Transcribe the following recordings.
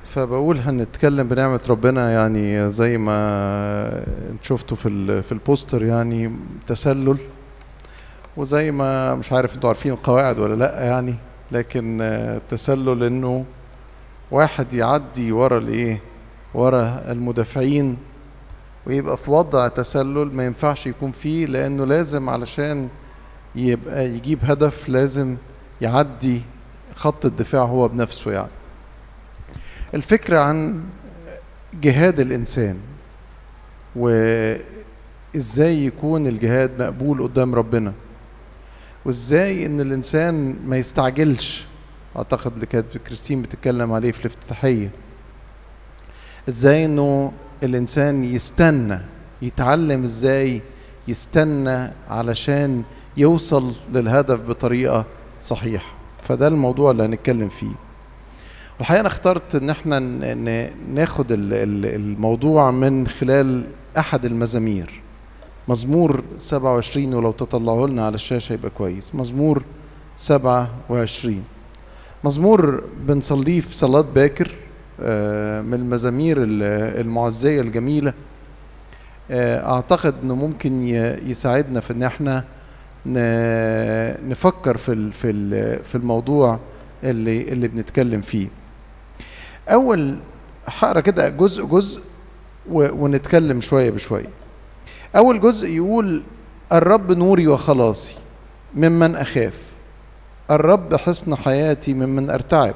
فبقول هنتكلم بنعمة ربنا يعني زي ما شفتوا في ال- في البوستر يعني تسلل وزي ما مش عارف انتوا عارفين القواعد ولا لا يعني لكن آه، تسلل انه واحد يعدي ورا الايه ورا المدافعين ويبقى في وضع تسلل ما ينفعش يكون فيه لانه لازم علشان يبقى يجيب هدف لازم يعدي خط الدفاع هو بنفسه يعني الفكرة عن جهاد الإنسان وإزاي يكون الجهاد مقبول قدام ربنا وإزاي إن الإنسان ما يستعجلش أعتقد اللي كانت كريستين بتتكلم عليه في الافتتاحية إزاي إنه الإنسان يستنى يتعلم إزاي يستنى علشان يوصل للهدف بطريقة صحيحة فده الموضوع اللي هنتكلم فيه الحقيقة أنا اخترت إن احنا ن- ن- ناخد ال- ال- الموضوع من خلال أحد المزامير مزمور 27 ولو تطلعوا لنا على الشاشة يبقى كويس مزمور 27 مزمور بنصليه في صلاة باكر آه، من المزامير ال- المعزية الجميلة آه، أعتقد إنه ممكن ي- يساعدنا في إن احنا ن- نفكر في ال- في ال- في الموضوع اللي اللي بنتكلم فيه اول هقرا كده جزء جزء و- ونتكلم شويه بشويه اول جزء يقول الرب نوري وخلاصي ممن اخاف الرب حصن حياتي ممن ارتعب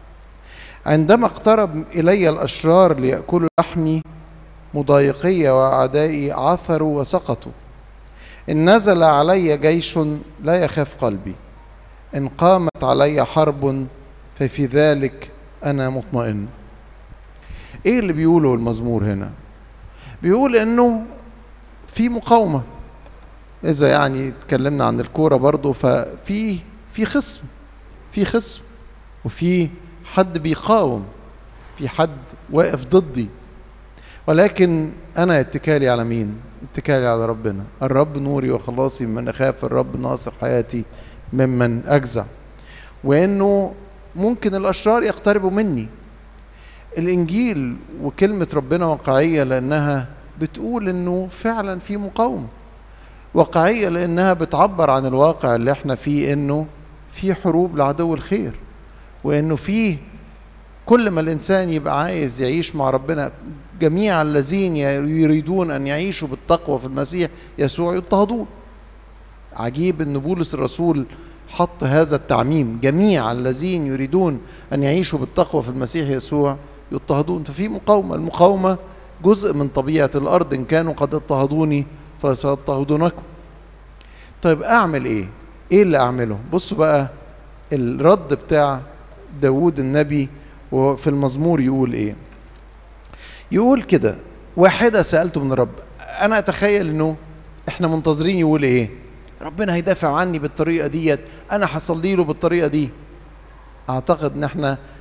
عندما اقترب الي الاشرار لياكلوا لحمي مضايقي واعدائي عثروا وسقطوا ان نزل علي جيش لا يخاف قلبي ان قامت علي حرب ففي ذلك انا مطمئن ايه اللي بيقوله المزمور هنا بيقول انه في مقاومه اذا يعني اتكلمنا عن الكوره برضو ففي في خصم في خصم وفي حد بيقاوم في حد واقف ضدي ولكن انا اتكالي على مين اتكالي على ربنا الرب نوري وخلاصي ممن اخاف الرب ناصر حياتي ممن اجزع وانه ممكن الاشرار يقتربوا مني الانجيل وكلمه ربنا واقعيه لانها بتقول انه فعلا في مقاومه واقعيه لانها بتعبر عن الواقع اللي احنا فيه انه في حروب لعدو الخير وانه في كل ما الانسان يبقى عايز يعيش مع ربنا جميع الذين يريدون ان يعيشوا بالتقوى في المسيح يسوع يضطهدون عجيب ان بولس الرسول حط هذا التعميم جميع الذين يريدون ان يعيشوا بالتقوى في المسيح يسوع يضطهدون ففي مقاومه المقاومه جزء من طبيعه الارض ان كانوا قد اضطهدوني فسيضطهدونكم طيب اعمل ايه ايه اللي اعمله بصوا بقى الرد بتاع داود النبي وفي المزمور يقول ايه يقول كده واحده سالته من الرب انا اتخيل انه احنا منتظرين يقول ايه ربنا هيدافع عني بالطريقه ديت انا هصلي له بالطريقه دي اعتقد ان احنا